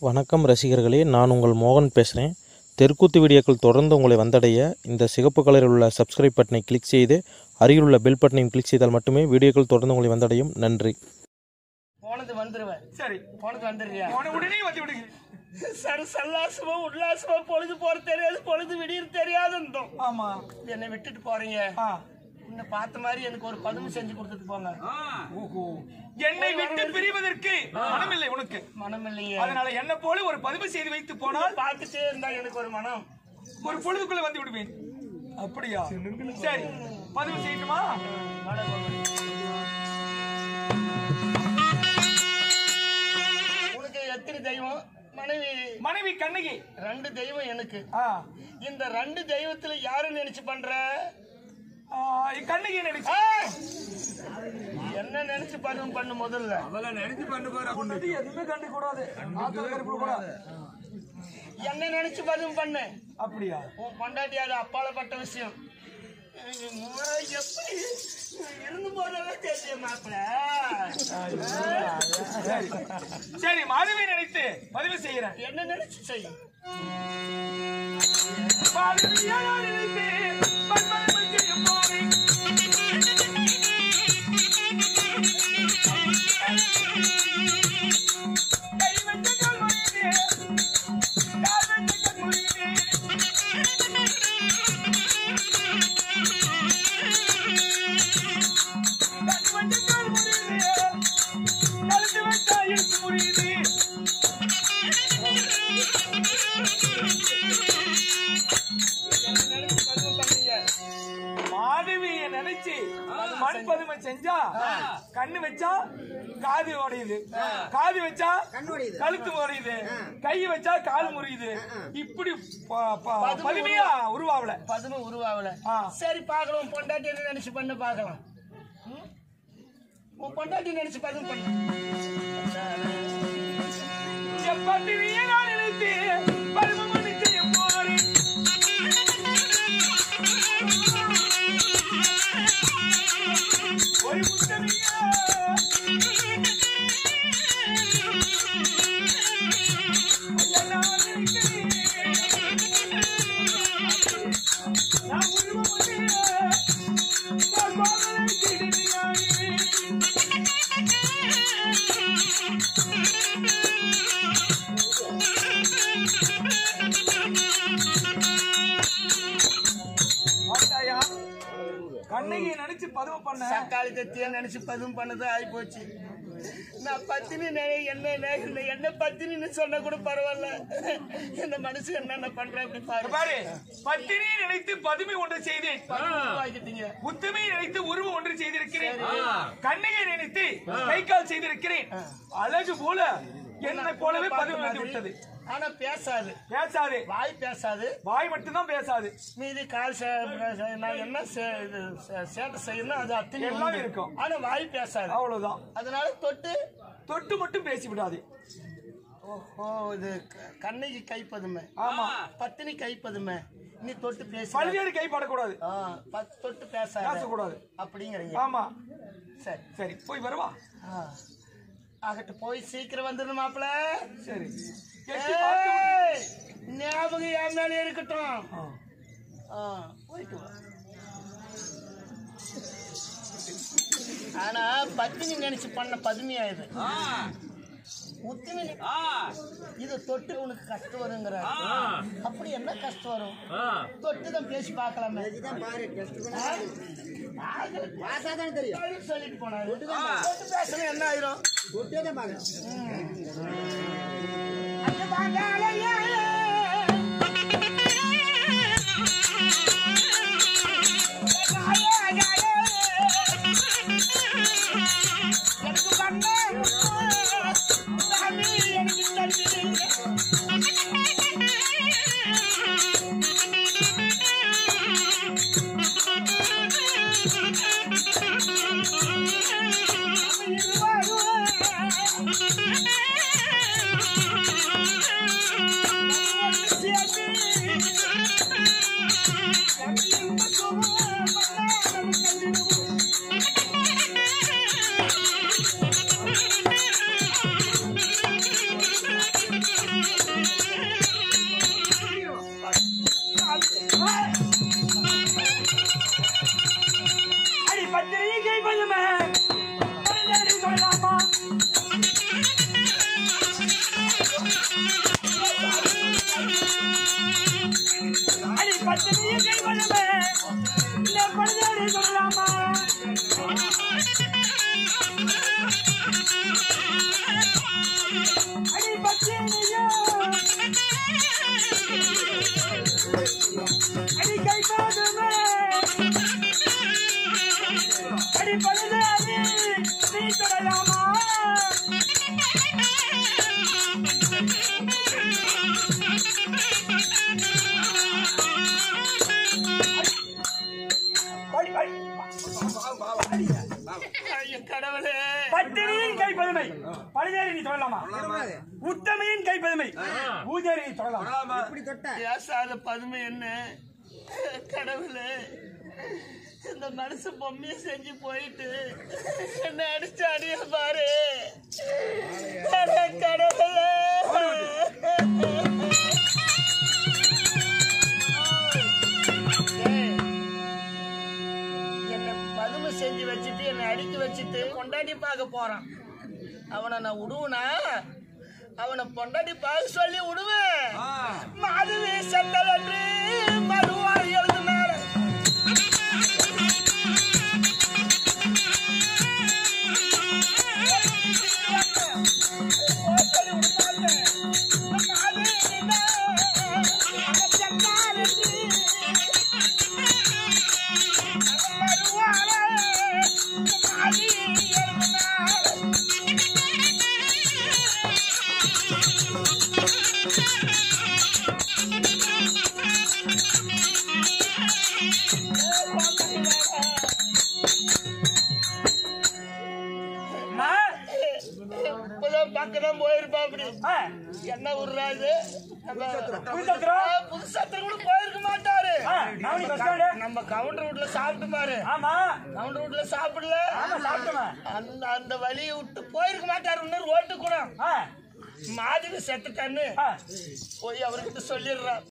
வணக்கம் ரசிகர்களே நான் உங்கள் மோகன் பேசுகிறேன் தெற்குத்து வீடியோக்கள் தொடர்ந்து உங்களை வந்தடைய இந்த சிகப்பு கலரில் உள்ள சப்ஸ்கிரைப் பட்டனை கிளிக் செய்து அருகில் உள்ள பெல் பட்டனையும் கிளிக் செய்தால் மட்டுமே வீடியோக்கள் தொடர்ந்து உங்களை வந்தடையும் நன்றி போனது வந்துருவேன் சரி போனது வந்துடுறியா போன உடனே வந்து விடுகிறேன் சரு சல்லாசமா உல்லாசமா பொழுது போற தெரியாது பொழுது விடியறது தெரியாது இருந்தோம் ஆமா என்னை விட்டுட்டு போறீங்க ஆ இந்த பார்த்த மாதிரி எனக்கு ஒரு பதுமை செஞ்சு கொடுத்துட்டு போங்க ஓஹோ என்னை விட்டு பிரிவதற்கு மனமில்லை உனக்கு மனம் இல்லையே அதனால என்ன போல ஒரு பதிவு செய்து வைத்து போனால் பார்த்துட்டே இருந்தா எனக்கு ஒரு மனம் ஒரு பொழுதுக்குள்ள வந்து விடுவேன் அப்படியா சரி பதிவு செய்யட்டுமா உனக்கு எத்தனை தெய்வம் மனைவி மனைவி கண்ணகி ரெண்டு தெய்வம் எனக்கு ஆ இந்த ரெண்டு தெய்வத்துல யாரு நினைச்சு பண்ற ஆ, கண்ணகி நினைச்சு ஏய்! என்ன நினைச்சு பருவம் பண்ணு முதல்ல பொண்டாட்டி எதுவுமே கண்டு கூடாது ஆத்துல கருப்பு கூடாது என்ன நினைச்சு பருவம் பண்ணு அப்படியா உன் பொண்டாட்டி அது அப்பாலப்பட்ட விஷயம் எப்படி இருந்து போறதெல்லாம் தெரியும் மாப்பிள சரி சரி மாதவி நினைத்து பதிவு செய்கிறேன் என்ன நினைச்சு செய்யும் மாதவியா நினைத்து பதிவு செய்யும் போறேன். கை வச்ச கால் முறியுதே. கால் வச்ச கண் முறியுதே. கண் வச்ச கால் முறியுதே. கழுத்து வச்சா இடுப்பு முறியுதே. என்ன நினைச்சு பருவம் பண்ணீங்க மாதவிய நினைச்சு மண் பதுமை செஞ்சா கண்ணு வச்சா காது உடையுது காது வச்சா கழுத்து உடையுது கை வச்சா கால் முறியுது இப்படி ப- ப- பதுமையா உருவாவல பதுமை உருவாகல ஆ. சரி பார்க்கலாம் உன் பொண்டாட்டி என்ன நினைச்சு பண்ணு பார்க்கலாம் ம்? உன் பொண்டாட்டி நினைச்சு பதுமை பண்ணு எப்பட்டினியே நான் நினைத்து பதுமை மணி செய்ய போறேன் ஒரு முத்தமியா கண்ணகியை நினைச்சு பதுமை பண்ண தக்காளி தத்தியா நினைச்சு பதும் பண்ணது ஆகி போச்சு நான் பத்தினி நெ- என்ன நெ- இந்த என்ன பத்தினின்னு சொன்னா கூட பரவாயில்ல இந்த மனுஷன் என்னென்ன பண்றேன் அப்படி பாரு பாரு பத்தினியை நினைத்து பதுமை ஒன்று செய்தேன் ஆகிட்டீங்க உத்தமையை நினைத்து உருவம் ஒன்று செய்திருக்கிறேன் கண்ணகை நினைத்து கை கால் செய்திருக்கிறேன் அழகு போல என்னை போலவே பதுமை வந்து விட்டது ஆனா பேசாது பேசாது வாய் பேசாது வாய் மட்டும்தான் பேசாது மீதி கால் சே- சே- நான் என்ன சே- இது சே- சேட்டை செய்யணும் அது அத்தனை எல்லாம் உண்டு. இருக்கும். ஆனா வாய் பேசாது அவ்வளவுதான் அதனால தொட்டு தொட்டு மட்டும் பேசி விடாது ஓஹோ இது க- கண்ணகி கைப்பதுமை ஆமா பத்தினி கைப்பதுமை நீ தொட்டு பேச பல்வேறு கைப்படக்கூடாது தொட்டு பேசாத பேசக்கூடாது அப்படிங்கிறீங்க ஆமா சரி சரி போய் வருவா ஆ. ஆகட்டும் போய் சீக்கிரம் வந்துடும் மாப்பிள சரி எட்டி பார்த்து விடு. ஞாபகம் என் மேலே இருக்கட்டும் ஆ. ஆ, போயிட்டு வா ஆனா பத்தினி நினைச்சு பண்ண பதுமையா இது உத்தினி இது தொட்டு உனக்கு கஷ்டம் வருங்கிற அப்படி என்ன கஷ்டம் வரும் தொட்டு தான் பேசி பார்க்கலாமே தெரியும் சொல்லிட்டு போனாரு தொட்டு பேசணும் என்ன ஆயிரும் அங்க வாங்க அலையே. எனக்கு பண்ண சாமி எனக்கு தந்தீங்க பச்சையோ அடி கை பாதுமே அடி பழுதாதி நீ தொடலாமா படி, படி. ஐயோ, கடவுளே பத்தினியின் கைப்பதுமை பழுதேறி நீ சொல்லலாமா உத்தமையின் கைப்பதுமை பூஜேரி நீ சொல்லலாமா பேசாத பதுமை என்ன கடவுளே இந்த மனசு பொம்மையை செஞ்சு போயிட்டு என்ன அடிச்சு அடிய பாரு அட கடவுளே ஏய், என்னை பதுமை செஞ்சு வச்சுட்டு என்னை அடிக்க வச்சுட்டு கொண்டாடி பார்க்க போறான் அவனை நான் விடுவனா அவனை பொண்டாட்டி பார்க்க சொல்லி விடுவேன் மாதவி செந்தல் என்று மறுவாய் எழுது மேல அம்மா, இப்பதான் பக்கம் போயிருப்பா அப்படி ஆ, என்ன விடுறாரு புதுச்சத்திரம். புதுசத்திரம் கூட போயிருக்க மாட்டாரு ஆ, நவனி பஸ் ஸ்டாண்டு. நம்ம கவுண்டர் வீட்ல சாப்பிட்டு பாரு ஆமா கவுண்டர் வீட்ல சாப்பிடல ஆமா சாப்பிட்டோமா அந்த அந்த வழியை விட்டு போயிருக்க மாட்டாரு இன்னும் ரோட்டு கூட ஆ, மாதிரி செத்துட்டான்னு ஆ. போய் அவர்கிட்ட சொல்லிடுறான்